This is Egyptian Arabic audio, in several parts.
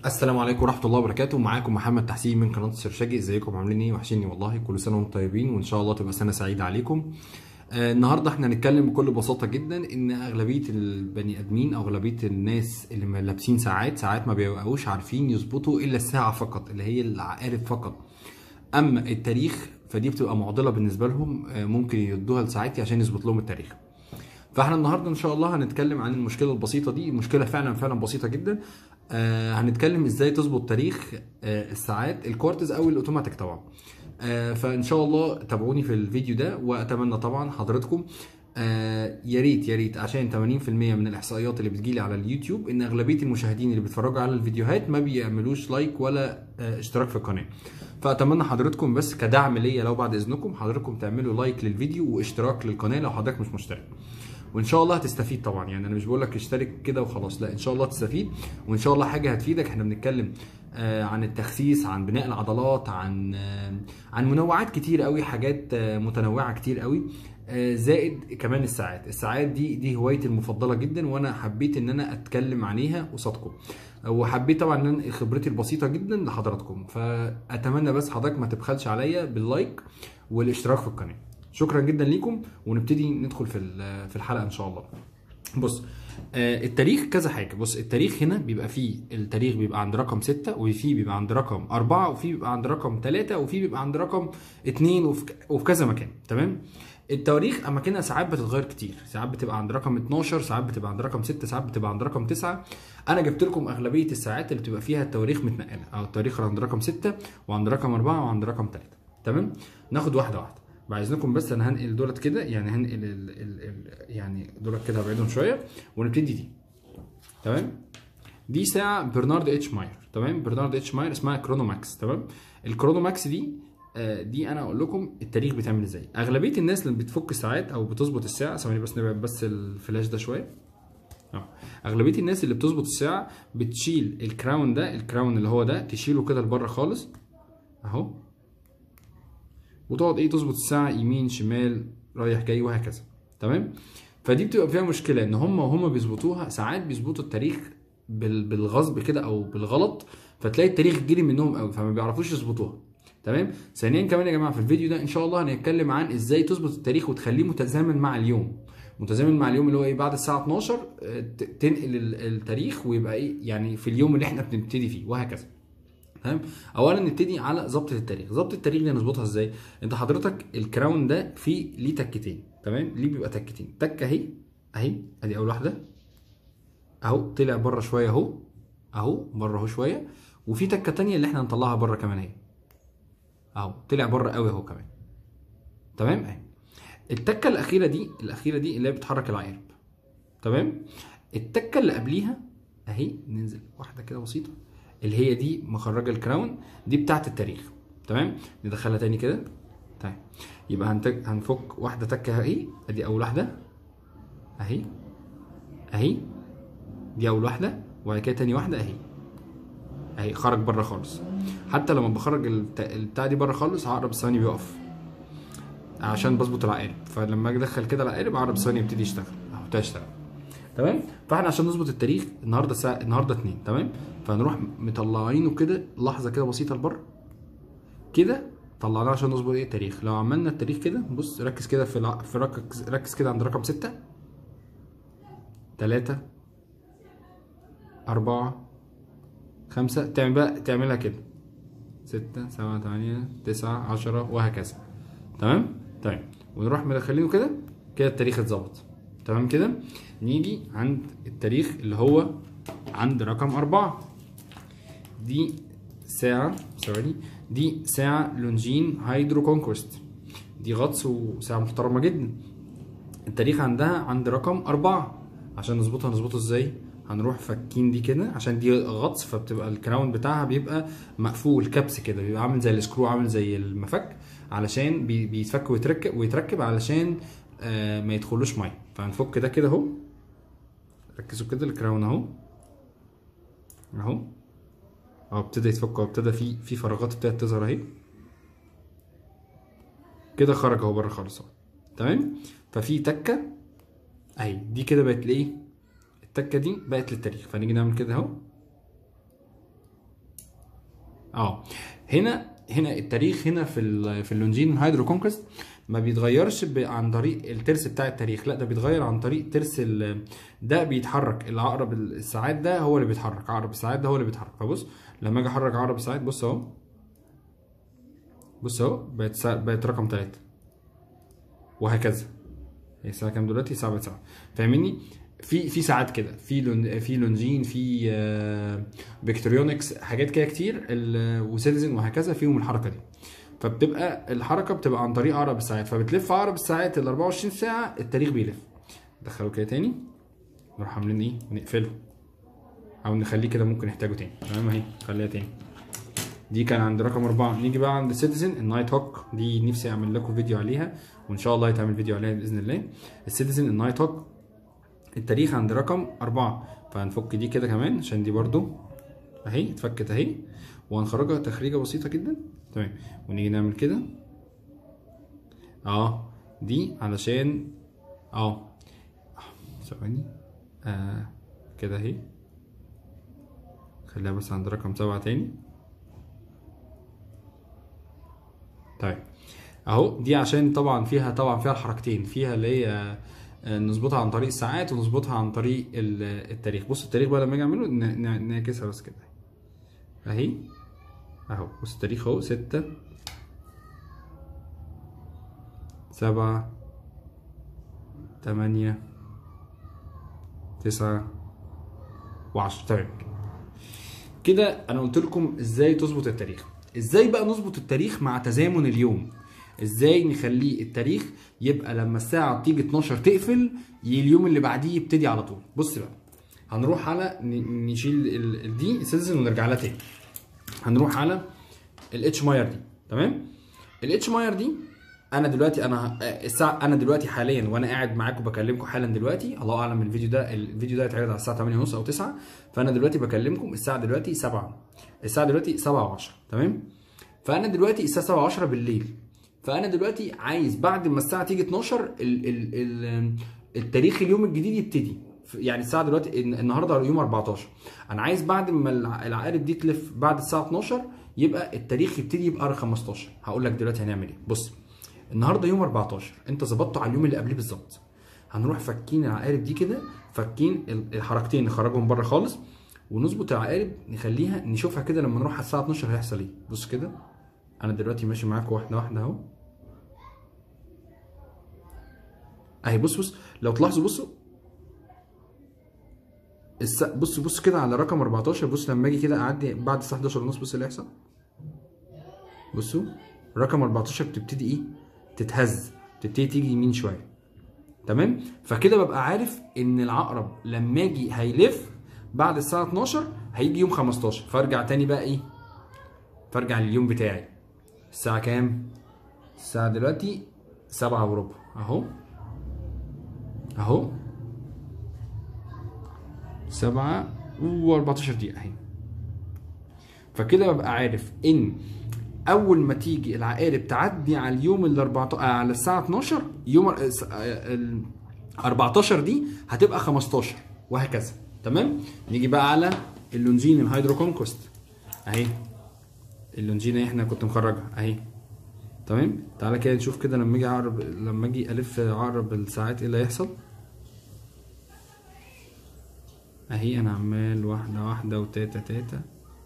السلام عليكم ورحمه الله وبركاته معاكم محمد تحسين من قناه السرشاجي ازيكم عاملين ايه وحشيني والله كل سنه وانتم طيبين وان شاء الله تبقى سنه سعيده عليكم آه النهارده احنا هنتكلم بكل بساطه جدا ان اغلبيه البني ادمين او اغلبيه الناس اللي ما لابسين ساعات ساعات ما بيبقوش عارفين يظبطوا الا الساعه فقط اللي هي العقارب فقط اما التاريخ فدي بتبقى معضله بالنسبه لهم آه ممكن يدوها لساعتي عشان يظبط لهم التاريخ فاحنا النهارده ان شاء الله هنتكلم عن المشكله البسيطه دي مشكله فعلا فعلا بسيطه جدا آه هنتكلم ازاي تظبط تاريخ آه الساعات الكوارتز او الاوتوماتيك طبعا آه فان شاء الله تابعوني في الفيديو ده واتمنى طبعا حضرتكم آه يا ريت يا ريت عشان 80% من الاحصائيات اللي بتجيلي على اليوتيوب ان اغلبيه المشاهدين اللي بيتفرجوا على الفيديوهات ما بيعملوش لايك ولا آه اشتراك في القناه فاتمنى حضرتكم بس كدعم ليا لو بعد اذنكم حضراتكم تعملوا لايك للفيديو واشتراك للقناه لو حضرتك مش مشترك وان شاء الله هتستفيد طبعا يعني انا مش بقول لك اشترك كده وخلاص لا ان شاء الله تستفيد وان شاء الله حاجه هتفيدك احنا بنتكلم آه عن التخسيس عن بناء العضلات عن آه عن منوعات كتير قوي حاجات آه متنوعه كتير قوي زائد كمان الساعات الساعات دي دي هوايتي المفضله جدا وانا حبيت ان انا اتكلم عليها قصادكم وحبيت طبعا ان خبرتي البسيطه جدا لحضراتكم فاتمنى بس حضرتك ما تبخلش عليا باللايك والاشتراك في القناه شكرا جدا ليكم ونبتدي ندخل في في الحلقه ان شاء الله بص التاريخ كذا حاجه بص التاريخ هنا بيبقى فيه التاريخ بيبقى عند رقم ستة وفي بيبقى عند رقم أربعة وفي بيبقى عند رقم ثلاثة وفي بيبقى عند رقم اتنين وفي, وفي كذا مكان تمام التواريخ اماكنها ساعات بتتغير كتير ساعات بتبقى عند رقم 12 ساعات بتبقى عند رقم 6 ساعات بتبقى عند رقم 9 انا جبت لكم اغلبيه الساعات اللي بتبقى فيها التواريخ متنقله او التاريخ عند رقم 6 وعند رقم 4 وعند رقم 3 تمام ناخد واحده واحده بعد اذنكم بس انا هنقل دولت كده يعني هنقل ال ال ال يعني دولت كده هبعدهم شويه ونبتدي دي تمام دي ساعه برنارد اتش ماير تمام برنارد اتش ماير اسمها كرونو ماكس تمام الكرونو ماكس دي دي انا اقول لكم التاريخ بيتعمل ازاي اغلبيه الناس اللي بتفك الساعات او بتظبط الساعه ثواني بس نبعد بس الفلاش ده شويه اه اغلبيه الناس اللي بتظبط الساعه بتشيل الكراون ده الكراون اللي هو ده تشيله كده لبره خالص اهو وتقعد ايه تظبط الساعه يمين شمال رايح جاي وهكذا تمام فدي بتبقى فيها مشكله ان هم وهم بيظبطوها ساعات بيظبطوا التاريخ بالغصب كده او بالغلط فتلاقي التاريخ جري منهم قوي فما بيعرفوش يظبطوها تمام ثانيا كمان يا جماعه في الفيديو ده ان شاء الله هنتكلم عن ازاي تظبط التاريخ وتخليه متزامن مع اليوم متزامن مع اليوم اللي هو ايه بعد الساعه 12 تنقل التاريخ ويبقى ايه يعني في اليوم اللي احنا بنبتدي فيه وهكذا تمام اولا نبتدي على ظبط التاريخ ظبط التاريخ دي هنظبطها ازاي انت حضرتك الكراون ده فيه ليه تكتين تمام ليه بيبقى تكتين تكه اهي اهي ادي اول واحده اهو طلع بره شويه اهو اهو بره اهو شويه وفي تكه تانية اللي احنا هنطلعها بره كمان اهي اهو طلع بره قوي اهو كمان تمام اهي التكه الاخيره دي الاخيره دي اللي هي بتحرك العقرب تمام التكه اللي قبليها اهي ننزل واحده كده بسيطه اللي هي دي مخرجه الكراون دي بتاعه التاريخ تمام ندخلها تاني كده تمام يبقى هنتك... هنفك واحده تكه اهي ادي اول واحده اهي اهي دي اول واحده وبعد كده تاني واحده اهي اهي خرج بره خالص حتى لما بخرج البتاع دي بره خالص عقرب الثواني بيقف عشان بظبط العقارب فلما اجي ادخل كده العقارب عقرب الثواني يبتدي يشتغل اهو ابتدى يشتغل تمام فاحنا عشان نظبط التاريخ النهارده ساعة النهارده اتنين تمام فهنروح مطلعينه كده لحظه كده بسيطه لبره كده طلعناه عشان نظبط ايه التاريخ لو عملنا التاريخ كده بص ركز كده في الع... في ركز ركز كده عند رقم ستة تلاتة أربعة خمسة تعمل بقى تعملها كده ستة سبعة تمانية تسعة عشرة وهكذا تمام تمام ونروح مدخلينه كده كده التاريخ اتظبط تمام كده نيجي عند التاريخ اللي هو عند رقم أربعة دي ساعة ثواني دي ساعة لونجين هايدرو كونكوست دي غطس وساعة محترمة جدا التاريخ عندها عند رقم أربعة عشان نظبطها نظبطه ازاي هنروح فكين دي كده عشان دي غطس فبتبقى الكراون بتاعها بيبقى مقفول كبس كده بيبقى عامل زي السكرو عامل زي المفك علشان بي بيتفك ويتركب ويتركب علشان آه ما يدخلوش ميه فهنفك ده كده اهو ركزوا كده الكراون اهو اهو اهو ابتدى يتفك اهو ابتدى في في فراغات ابتدت تظهر اهي كده خرج اهو بره خالص اهو تمام ففي تكه اهي دي كده بقت لايه التكه دي بقت للتاريخ فنيجي نعمل كده اهو اه هنا هنا التاريخ هنا في ال في اللونجين هايدرو كونكست ما بيتغيرش ب- عن طريق الترس بتاع التاريخ لا ده بيتغير عن طريق ترس ال- ده بيتحرك العقرب الساعات ده هو اللي بيتحرك عقرب الساعات ده هو اللي بيتحرك فبص لما اجي احرك عقرب الساعات بص اهو بص اهو بقت سا- بقت رقم ثلاثة وهكذا هي الساعة كام دلوقتي؟ الساعة بقت سبعة فاهمني؟ في في ساعات كده في لون في لونجين في آه، فيكتوريونكس حاجات كده كتير ال- وسيتيزن وهكذا فيهم الحركة دي فبتبقى الحركة بتبقى عن طريق عقرب الساعات فبتلف عقرب الساعات ال 24 ساعة التاريخ بيلف دخله كده تاني نروح عاملين ايه؟ نقفله او نخليه كده ممكن نحتاجه تاني تمام اهي خليها تاني دي كان عند رقم أربعة نيجي بقى عند سيتيزن النايت هوك دي نفسي أعمل لكم فيديو عليها وإن شاء الله يتعمل فيديو عليها بإذن الله السيتيزن النايت هوك التاريخ عند رقم أربعة فهنفك دي كده كمان عشان دي برضو أهي اتفكت أهي وهنخرجها تخريجة بسيطة جدا تمام ونيجي نعمل كده اه دي علشان اه ثواني آه كده اهي خليها بس عند رقم سبعة تاني طيب اهو دي عشان طبعا فيها طبعا فيها الحركتين فيها اللي هي آه، نظبطها عن طريق الساعات ونظبطها عن طريق ال- التاريخ بص التاريخ بقى لما اجي اعمله ن- ن- نعكسها بس كده اهي اهو بص التاريخ اهو ستة سبعة تمانية تسعة وعشرة تمام كده انا قلت لكم ازاي تظبط التاريخ ازاي بقى نظبط التاريخ مع تزامن اليوم ازاي نخليه التاريخ يبقى لما الساعه تيجي 12 تقفل ي- اليوم اللي بعديه يبتدي على طول بص بقى هنروح على ن- نشيل ال- ال- دي سيزن ونرجع لها تاني هنروح على الاتش ماير دي تمام الاتش ماير دي انا دلوقتي انا الساعه انا دلوقتي حاليا وانا قاعد معاكم بكلمكم حالا دلوقتي الله اعلم الفيديو ده الفيديو ده هيتعرض على الساعه 8:30 او 9 فانا دلوقتي بكلمكم الساعه دلوقتي 7 الساعه دلوقتي 7 و10 تمام فانا دلوقتي الساعه 7 و10 بالليل فانا دلوقتي عايز بعد ما الساعه تيجي 12 ال ال ال التاريخ اليوم الجديد يبتدي ف- يعني الساعه دلوقتي الن- النهارده يوم 14 انا عايز بعد ما الع- العقارب دي تلف بعد الساعه 12 يبقى التاريخ يبتدي يبقى 15 هقول لك دلوقتي هنعمل ايه بص النهارده يوم 14 انت ظبطته على اليوم اللي قبليه بالظبط هنروح فكين العقارب دي كده فكين ال- الحركتين نخرجهم بره خالص ونظبط العقارب نخليها نشوفها كده لما نروح على الساعه 12 هيحصل ايه بص كده انا دلوقتي ماشي معاكم واحده واحده اهو اهي بص بص لو تلاحظوا بصوا الس... بص بص كده على رقم 14 بص لما اجي كده اعدي بعد الساعه 11 ونص بص اللي هيحصل بصوا رقم 14 بتبتدي ايه تتهز تبتدي تيجي يمين شويه تمام فكده ببقى عارف ان العقرب لما اجي هيلف بعد الساعه 12 هيجي يوم 15 فارجع تاني بقى ايه فارجع لليوم بتاعي الساعه كام الساعه دلوقتي سبعة وربع اهو اهو سبعة و14 دقيقة اهي فكده ببقى عارف ان اول ما تيجي العقارب تعدي على اليوم ال 14 آه، على الساعة 12 يوم ال- الس- آه، ال 14 دي هتبقى 15 وهكذا تمام نيجي بقى على اللونجين الهيدرو كونكوست اهي اللونجين اهي احنا كنت مخرجها اهي تمام تعالى كده نشوف كده لما اجي اعرب لما اجي الف عقرب الساعات ايه اللي هيحصل اهي انا عمال واحده واحده وتاتا تاتا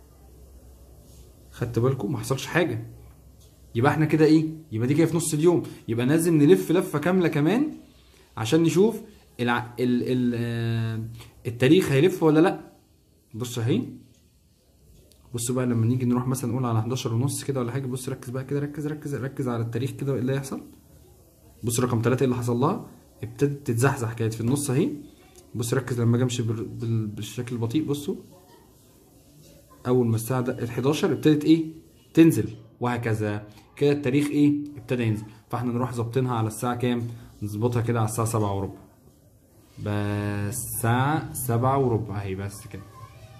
خدت بالكم ما حصلش حاجه يبقى احنا كده ايه يبقى دي كده في نص اليوم يبقى لازم نلف لفه كامله كمان عشان نشوف الع... ال... ال... آه، التاريخ هيلف ولا لا بص اهي بص بقى لما نيجي نروح مثلا نقول على 11 ونص كده ولا حاجه بص ركز بقى كده ركز ركز ركز على التاريخ كده وايه اللي هيحصل بص رقم 3 ايه اللي حصل لها ابتدت تتزحزح كانت في النص اهي بص ركز لما اجي امشي بال... بال... بالشكل البطيء بصوا اول ما الساعه ده ال 11 ابتدت ايه تنزل وهكذا كده التاريخ ايه ابتدى ينزل فاحنا نروح ظابطينها على الساعه كام نظبطها كده على الساعه 7 وربع بس الساعه 7 وربع اهي بس كده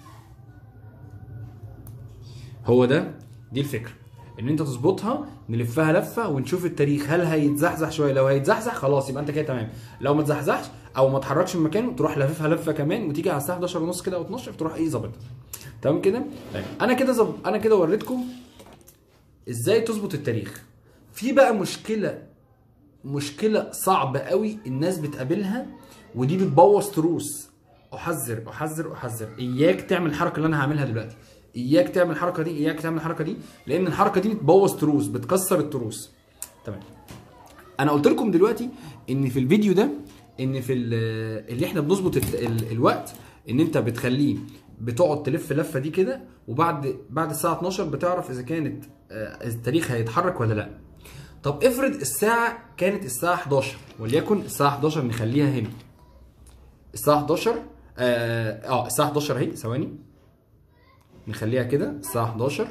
هو ده دي الفكره ان انت تظبطها نلفها لفه ونشوف التاريخ هل هيتزحزح شويه لو هيتزحزح خلاص يبقى انت كده تمام لو ما اتزحزحش او ما اتحركش من مكانه تروح لاففها لفه كمان وتيجي على الساعه 11 ونص كده او 12 تروح ايه ظابطها تمام كده طيب انا كده زب... انا كده وريتكم ازاي تظبط التاريخ في بقى مشكله مشكله صعبه قوي الناس بتقابلها ودي بتبوظ تروس احذر احذر احذر اياك تعمل الحركه اللي انا هعملها دلوقتي اياك تعمل الحركه دي اياك تعمل الحركه دي لان الحركه دي بتبوظ تروس بتكسر التروس تمام انا قلت لكم دلوقتي ان في الفيديو ده ان في ال- اللي احنا بنظبط الت- ال- الوقت ان انت بتخليه بتقعد تلف لفه دي كده وبعد بعد الساعه 12 بتعرف اذا كانت آه، التاريخ هيتحرك ولا لا طب افرض الساعه كانت الساعه 11 وليكن الساعه 11 نخليها هنا الساعه 11 اه, آه الساعه 11 اهي ثواني نخليها كده الساعه 11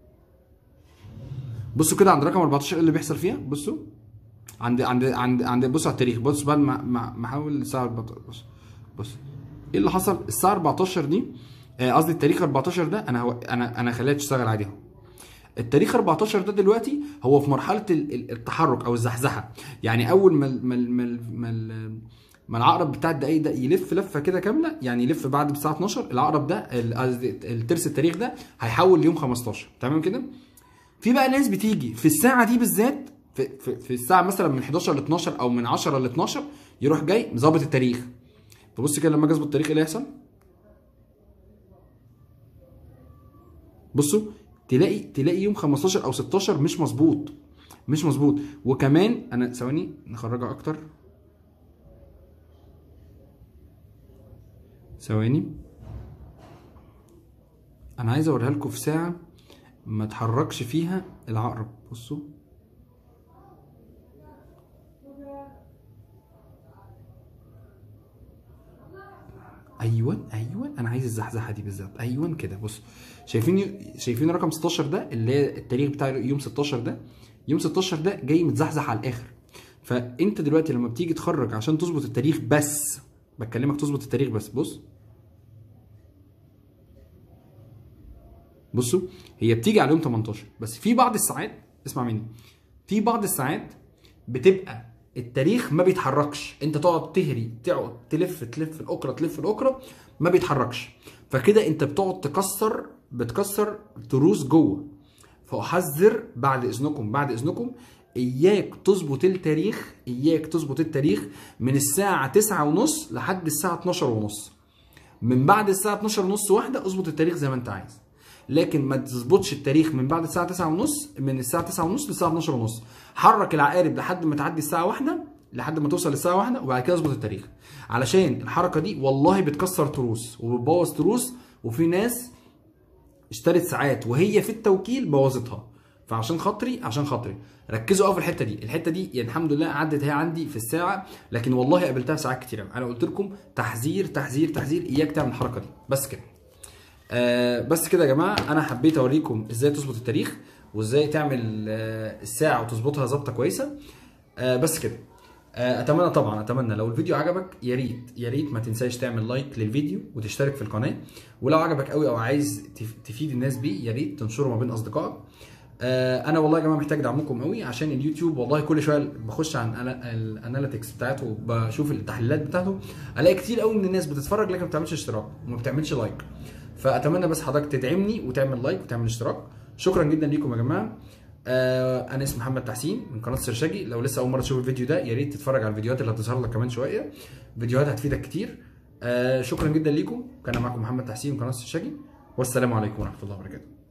بصوا كده عند رقم 14 ايه اللي بيحصل فيها بصوا عند عند عند عند بصوا على التاريخ بص بعد ما ما ما احاول الساعه 14 بص بص ايه اللي حصل الساعه 14 دي آه، قصدي التاريخ 14 ده انا هو انا انا خليها تشتغل عادي اهو التاريخ 14 ده دلوقتي هو في مرحله ال- ال- التحرك او الزحزحه يعني اول ما ال- ما ال- ما ال- ما ال- ما العقرب بتاع الدقايق ده يلف لفه كده كامله يعني يلف بعد الساعه 12 العقرب ده ال- قصدي الترس التاريخ ده هيحول ليوم 15 تمام كده في بقى ناس بتيجي في الساعه دي بالذات في, في, في الساعه مثلا من 11 ل 12 او من 10 ل 12 يروح جاي مظبط التاريخ فبص كده لما اجي اظبط التاريخ ايه اللي هيحصل بصوا تلاقي تلاقي يوم 15 او 16 مش مظبوط مش مظبوط وكمان انا ثواني نخرجها اكتر ثواني انا عايز اوريها لكم في ساعه ما تحركش فيها العقرب بصوا ايوه ايوه انا عايز الزحزحه دي بالظبط ايوه كده بص شايفين شايفين رقم 16 ده اللي هي التاريخ بتاع يوم 16 ده يوم 16 ده جاي متزحزح على الاخر فانت دلوقتي لما بتيجي تخرج عشان تظبط التاريخ بس بكلمك تظبط التاريخ بس بص بصوا هي بتيجي على يوم 18 بس في بعض الساعات اسمع مني في بعض الساعات بتبقى التاريخ ما بيتحركش انت تقعد تهري تقعد تلف تلف الاكره تلف الاكره ما بيتحركش فكده انت بتقعد تكسر بتكسر تروس جوه فاحذر بعد اذنكم بعد اذنكم اياك تظبط التاريخ اياك تظبط التاريخ من الساعه 9 ونص لحد الساعه 12 ونص من بعد الساعه 12 ونص واحده اظبط التاريخ زي ما انت عايز لكن ما تظبطش التاريخ من بعد الساعه 9 ونص من الساعه 9 ونص للساعه 12 ونص حرك العقارب لحد ما تعدي الساعه واحدة لحد ما توصل للساعه واحدة وبعد كده اظبط التاريخ علشان الحركه دي والله بتكسر تروس وبتبوظ تروس وفي ناس اشترت ساعات وهي في التوكيل بوظتها فعشان خاطري عشان خاطري ركزوا قوي في الحته دي الحته دي يعني الحمد لله عدت هي عندي في الساعه لكن والله قابلتها في ساعات كتير أوي. انا قلت لكم تحذير تحذير تحذير اياك تعمل الحركه دي بس كده آه بس كده يا جماعه انا حبيت اوريكم ازاي تظبط التاريخ وازاي تعمل آه الساعه وتظبطها ظبطه كويسه آه بس كده آه اتمنى طبعا اتمنى لو الفيديو عجبك يا ريت يا ريت ما تنساش تعمل لايك للفيديو وتشترك في القناه ولو عجبك قوي او عايز تف- تفيد الناس بيه يا ريت تنشره ما بين اصدقائك آه انا والله يا جماعه محتاج دعمكم قوي عشان اليوتيوب والله كل شويه بخش عن الاناليتكس بتاعته بشوف التحليلات بتاعته الاقي كتير قوي من الناس بتتفرج لكن ما بتعملش اشتراك وما بتعملش لايك فاتمنى بس حضرتك تدعمني وتعمل لايك وتعمل اشتراك شكرا جدا ليكم يا جماعه آه انا اسمي محمد تحسين من قناه سرشاجي لو لسه اول مره تشوف الفيديو ده يا ريت تتفرج على الفيديوهات اللي هتظهر لك كمان شويه فيديوهات هتفيدك كتير آه شكرا جدا ليكم كان معكم محمد تحسين من قناه سرشاجي والسلام عليكم ورحمه الله وبركاته